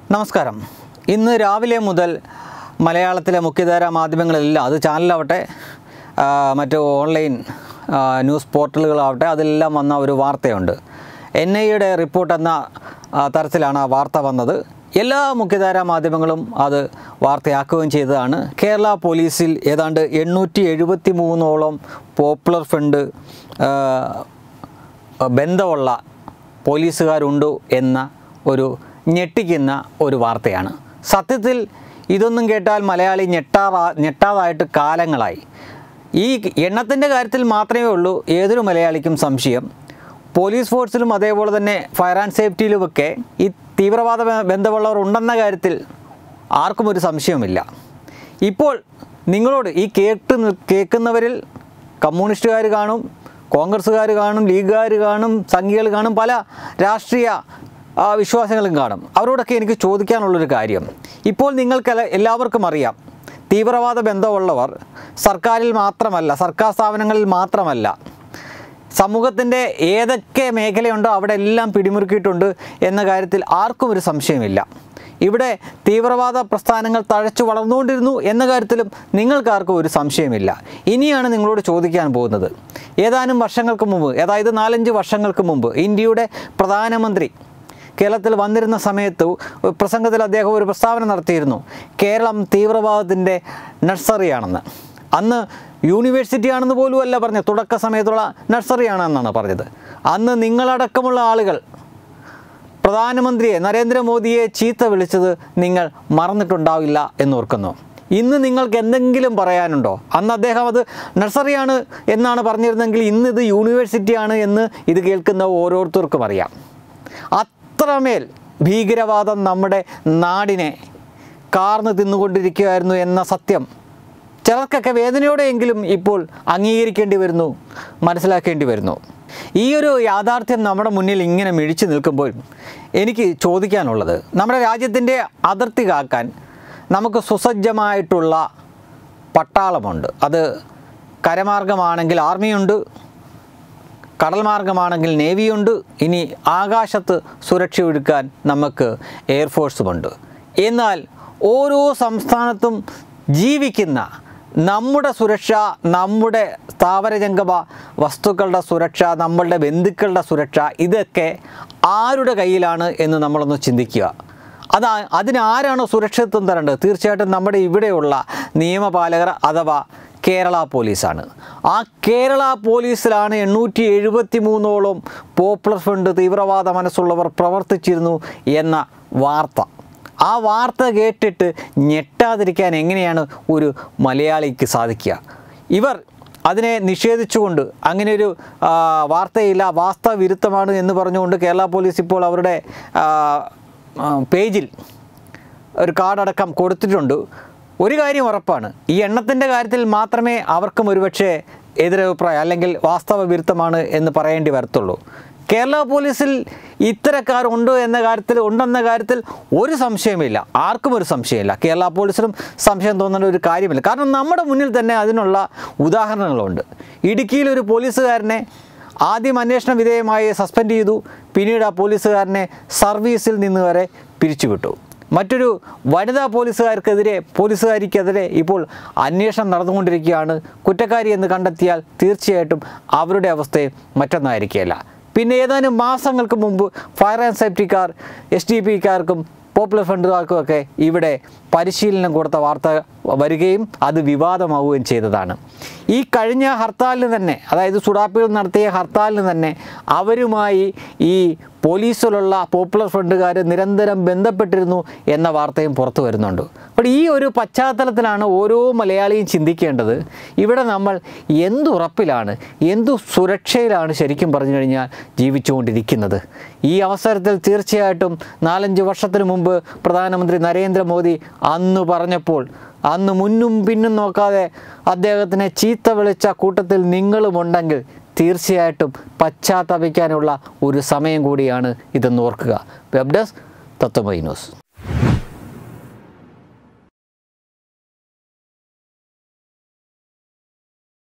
നമസ്കാരം ഇന്ന് രാവിലെ മുതൽ മലയാളത്തിലെ മുഖ്യധാര മാധ്യമങ്ങളെല്ലാം അത് ചാനലാവട്ടെ ആ, മറ്റ് ഓൺലൈൻ ആ, ന്യൂസ് പോർട്ടലുകളാവട്ടെ അതെല്ലാം വന്ന ഒരു വാർത്തയുണ്ട് എൻ ഐയുടെ റിപ്പോർട്ട് എന്ന ആ, തരത്തിലാണ് ആ വാർത്ത വന്നത് എല്ലാ മുഖ്യധാര മാധ്യമങ്ങളും അത് വാർത്തയാക്കുകയും ചെയ്തതാണ് കേരള പോലീസിൽ ഏതാണ്ട് എണ്ണൂറ്റി എഴുപത്തി മൂന്നോളം പോപ്പുലർ ഫ്രണ്ട് ആ, ബന്ധമുള്ള പോലീസുകാരുണ്ടോ എന്ന ഒരു ഞെട്ടിക്കുന്ന ഒരു വാർത്തയാണ് സത്യത്തിൽ ഇതൊന്നും കേട്ടാൽ മലയാളി ഞെട്ടാറാ ഞെട്ടാതായിട്ട് കാലങ്ങളായി ഈ എണ്ണത്തിൻ്റെ കാര്യത്തിൽ മാത്രമേ ഉള്ളൂ ഏതൊരു മലയാളിക്കും സംശയം പോലീസ് ഫോഴ്സിലും അതേപോലെ തന്നെ ഫയർ ആൻഡ് സേഫ്റ്റിയിലുമൊക്കെ ഈ തീവ്രവാദ ബ- ബന്ധമുള്ളവർ ഉണ്ടെന്ന കാര്യത്തിൽ ആർക്കും ഒരു സംശയവുമില്ല ഇപ്പോൾ നിങ്ങളോട് ഈ കേട്ട് നി- കേൾക്കുന്നവരിൽ കമ്മ്യൂണിസ്റ്റുകാർ കാണും കോൺഗ്രസ്സുകാർ കാണും ലീഗുകാർ കാണും സംഘികൾ കാണും പല രാഷ്ട്രീയ ആ, വിശ്വാസങ്ങളും കാണും അവരോടൊക്കെ എനിക്ക് ചോദിക്കാനുള്ളൊരു കാര്യം ഇപ്പോൾ നിങ്ങൾക്ക് എല്ലാ- എല്ലാവർക്കും അറിയാം തീവ്രവാദ ബന്ധമുള്ളവർ സർക്കാരിൽ മാത്രമല്ല സർക്കാർ സ്ഥാപനങ്ങളിൽ മാത്രമല്ല സമൂഹത്തിൻ്റെ ഏതൊക്കെ മേഖലയുണ്ടോ അവിടെ എല്ലാം പിടിമുറുക്കിയിട്ടുണ്ട് എന്ന കാര്യത്തിൽ ആർക്കും ഒരു സംശയമില്ല ഇവിടെ തീവ്രവാദ പ്രസ്ഥാനങ്ങൾ തഴച്ചു വളർന്നുകൊണ്ടിരുന്നു എന്ന കാര്യത്തിലും നിങ്ങൾക്കാർക്കും ഒരു സംശയമില്ല ഇനിയാണ് നിങ്ങളോട് ചോദിക്കാൻ പോകുന്നത് ഏതാനും വർഷങ്ങൾക്ക് മുമ്പ് അതായത് നാലഞ്ച് വർഷങ്ങൾക്ക് മുമ്പ് ഇന്ത്യയുടെ പ്രധാനമന്ത്രി കേരളത്തിൽ വന്നിരുന്ന സമയത്ത് പ്രസംഗത്തിൽ അദ്ദേഹം ഒരു പ്രസ്താവന നടത്തിയിരുന്നു കേരളം തീവ്രവാദത്തിൻ്റെ നഴ്സറിയാണെന്ന് അന്ന് യൂണിവേഴ്സിറ്റി ആണെന്ന് പോലും അല്ല പറഞ്ഞത് തുടക്ക സമയത്തുള്ള നഴ്സറിയാണെന്നാണ് പറഞ്ഞത് അന്ന് നിങ്ങളടക്കമുള്ള ആളുകൾ പ്രധാനമന്ത്രിയെ നരേന്ദ്രമോദിയെ ചീത്ത വിളിച്ചത് നിങ്ങൾ മറന്നിട്ടുണ്ടാവില്ല എന്നോർക്കുന്നു ഇന്ന് നിങ്ങൾക്ക് എന്തെങ്കിലും പറയാനുണ്ടോ അന്ന് അദ്ദേഹം അത് നഴ്സറിയാണ് എന്നാണ് പറഞ്ഞിരുന്നെങ്കിൽ ഇന്ന് ഇത് യൂണിവേഴ്സിറ്റിയാണ് എന്ന് ഇത് കേൾക്കുന്ന ഓരോരുത്തർക്കും അറിയാം അത്രമേൽ ഭീകരവാദം നമ്മുടെ നാടിനെ കാർന്ന് തിന്നുകൊണ്ടിരിക്കുകയായിരുന്നു എന്ന സത്യം ചിലർക്കൊക്കെ വേദനയോടെയെങ്കിലും ഇപ്പോൾ അംഗീകരിക്കേണ്ടി വരുന്നു മനസ്സിലാക്കേണ്ടി വരുന്നു ഈ ഒരു യാഥാർത്ഥ്യം നമ്മുടെ മുന്നിൽ ഇങ്ങനെ മിഴിച്ചു നിൽക്കുമ്പോൾ എനിക്ക് ചോദിക്കാനുള്ളത് നമ്മുടെ രാജ്യത്തിൻ്റെ അതിർത്തി കാക്കാൻ നമുക്ക് സുസജ്ജമായിട്ടുള്ള പട്ടാളമുണ്ട് അത് കരമാർഗമാണെങ്കിൽ ആർമിയുണ്ട് കടൽ മാർഗമാണെങ്കിൽ നേവിയുണ്ട് ഇനി ആകാശത്ത് സുരക്ഷ ഒരുക്കാൻ നമുക്ക് എയർഫോഴ്സുമുണ്ട് എന്നാൽ ഓരോ സംസ്ഥാനത്തും ജീവിക്കുന്ന നമ്മുടെ സുരക്ഷ നമ്മുടെ സ്ഥാവരജംഗമ വസ്തുക്കളുടെ സുരക്ഷ നമ്മളുടെ ബന്ധുക്കളുടെ സുരക്ഷ ഇതൊക്കെ ആരുടെ കയ്യിലാണ് എന്ന് നമ്മളൊന്ന് ചിന്തിക്കുക അത് അതിനാരാണ് സുരക്ഷിതത്വം തരേണ്ടത് തീർച്ചയായിട്ടും നമ്മുടെ ഇവിടെയുള്ള നിയമപാലകർ അഥവാ കേരള പോലീസാണ് ആ കേരള പോലീസിലാണ് എണ്ണൂറ്റി എഴുപത്തി മൂന്നോളം പോപ്പുലർ ഫ്രണ്ട് തീവ്രവാദ മനസ്സുള്ളവർ പ്രവർത്തിച്ചിരുന്നു എന്ന വാർത്ത ആ വാർത്ത കേട്ടിട്ട് ഞെട്ടാതിരിക്കാൻ എങ്ങനെയാണ് ഒരു മലയാളിക്ക് സാധിക്കുക ഇവർ അതിനെ നിഷേധിച്ചുകൊണ്ട് അങ്ങനെ ഒരു ആ, വാർത്തയില്ല വാസ്തവ വിരുദ്ധമാണ് എന്ന് പറഞ്ഞുകൊണ്ട് കേരള പോലീസ് ഇപ്പോൾ അവരുടെ ആ, ആ, പേജിൽ ഒരു കാർഡടക്കം കൊടുത്തിട്ടുണ്ട് ഒരു കാര്യം ഉറപ്പാണ് ഈ എണ്ണത്തിൻ്റെ കാര്യത്തിൽ മാത്രമേ അവർക്കും ഒരുപക്ഷെ എതിരഭിപ്രായം അല്ലെങ്കിൽ വാസ്തവ വിരുദ്ധമാണ് എന്ന് പറയേണ്ടി വരത്തുള്ളൂ കേരള പോലീസിൽ ഇത്തരക്കാർ ഉണ്ട് എന്ന കാര്യത്തിൽ ഉണ്ടെന്ന കാര്യത്തിൽ ഒരു സംശയമില്ല ആർക്കും ഒരു സംശയമില്ല കേരള പോലീസിനും സംശയം തോന്നേണ്ട ഒരു കാര്യമില്ല കാരണം നമ്മുടെ മുന്നിൽ തന്നെ അതിനുള്ള ഉദാഹരണങ്ങളുണ്ട് ഇടുക്കിയിൽ ഒരു പോലീസുകാരനെ ആദ്യം അന്വേഷണ വിധേയമായി സസ്പെൻഡ് ചെയ്തു പിന്നീട് ആ പോലീസുകാരനെ സർവീസിൽ നിന്ന് വരെ പിരിച്ചുവിട്ടു മറ്റൊരു വനിതാ പോലീസുകാർക്കെതിരെ പോലീസുകാരിക്കെതിരെ ഇപ്പോൾ അന്വേഷണം നടന്നുകൊണ്ടിരിക്കുകയാണ് കുറ്റക്കാരി എന്ന് കണ്ടെത്തിയാൽ തീർച്ചയായിട്ടും അവരുടെ അവസ്ഥയും മറ്റൊന്നായിരിക്കുകയില്ല പിന്നെ ഏതാനും മാസങ്ങൾക്ക് മുമ്പ് ഫയർ ആൻഡ് സേഫ്റ്റിക്കാർ എസ് ഡി പിക്കാർക്കും പോപ്പുലർ ഫ്രണ്ടുകാർക്കും ഒക്കെ ഇവിടെ പരിശീലനം കൊടുത്ത വാർത്ത വരികയും അത് വിവാദമാവുകയും ചെയ്തതാണ് ഈ കഴിഞ്ഞ ഹർത്താലിന് തന്നെ അതായത് സുഡാപ്പിൽ നടത്തിയ ഹർത്താലിന് തന്നെ അവരുമായി ഈ പോലീസിലുള്ള പോപ്പുലർ ഫ്രണ്ടുകാർ നിരന്തരം ബന്ധപ്പെട്ടിരുന്നു എന്ന വാർത്തയും പുറത്തു വരുന്നുണ്ട് അപ്പോൾ ഈ ഒരു പശ്ചാത്തലത്തിലാണ് ഓരോ മലയാളിയും ചിന്തിക്കേണ്ടത് ഇവിടെ നമ്മൾ എന്തുറപ്പിലാണ് എന്തു സുരക്ഷയിലാണ് ശരിക്കും പറഞ്ഞു കഴിഞ്ഞാൽ ജീവിച്ചുകൊണ്ടിരിക്കുന്നത് ഈ അവസരത്തിൽ തീർച്ചയായിട്ടും നാലഞ്ച് വർഷത്തിന് മുമ്പ് പ്രധാനമന്ത്രി നരേന്ദ്രമോദി അന്ന് പറഞ്ഞപ്പോൾ അന്ന് മുന്നും പിന്നും നോക്കാതെ അദ്ദേഹത്തിനെ ചീത്ത വിളിച്ച കൂട്ടത്തിൽ നിങ്ങളുമുണ്ടെങ്കിൽ തീർച്ചയായിട്ടും പശ്ചാത്തപിക്കാനുള്ള ഒരു സമയം കൂടിയാണ് ഇതെന്ന് ഓർക്കുക വെബ് ഡെസ്ക് തത്വമൈ ന്യൂസ്